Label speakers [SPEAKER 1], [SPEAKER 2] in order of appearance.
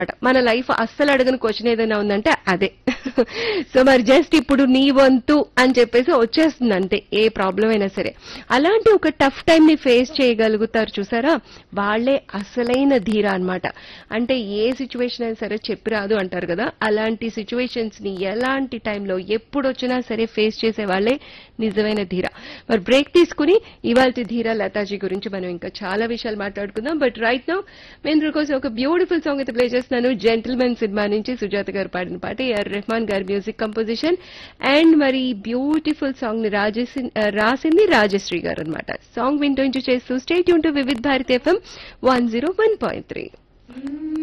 [SPEAKER 1] మన లైఫ్ అస్సలు అడగని క్వశ్చన్ ఏదైనా ఉందంటే అదే సో మరి జస్ట్ ఇప్పుడు నీ వంతు అని చెప్పేసి వచ్చేస్తుంది అంతే ఏ ప్రాబ్లం అయినా సరే అలాంటి ఒక టఫ్ టైం ని ఫేస్ చేయగలుగుతారు చూసారా వాళ్ళే అసలైన ధీర అన్నమాట అంటే ఏ సిచ్యువేషన్ అయినా సరే చెప్పి రాదు అంటారు కదా అలాంటి సిచ్యువేషన్స్ ని ఎలాంటి టైంలో ఎప్పుడు వచ్చినా సరే ఫేస్ చేసే వాళ్ళే నిజమైన ధీర మరి బ్రేక్ తీసుకుని ఇవాళ ధీర లతాజీ గురించి మనం ఇంకా చాలా విషయాలు మాట్లాడుకుందాం బట్ రైట్ నౌ మేము కోసం ఒక బ్యూటిఫుల్ సాంగ్ అయితే ప్లే చేస్తున్నాను జెంటిల్మెన్ సినిమా నుంచి సుజాత గారు పాడిన పాట ఏఆర్ రెహమాన్ గారి మ్యూజిక్ కంపోజిషన్ అండ్ మరి బ్యూటిఫుల్ సాంగ్ ని రాజేసి రాసింది రాజశ్రీ గారు అనమాట సాంగ్ వింటూ చేస్తూ స్టేట్ యూన్ to Vividh Bharati FM one zero one point three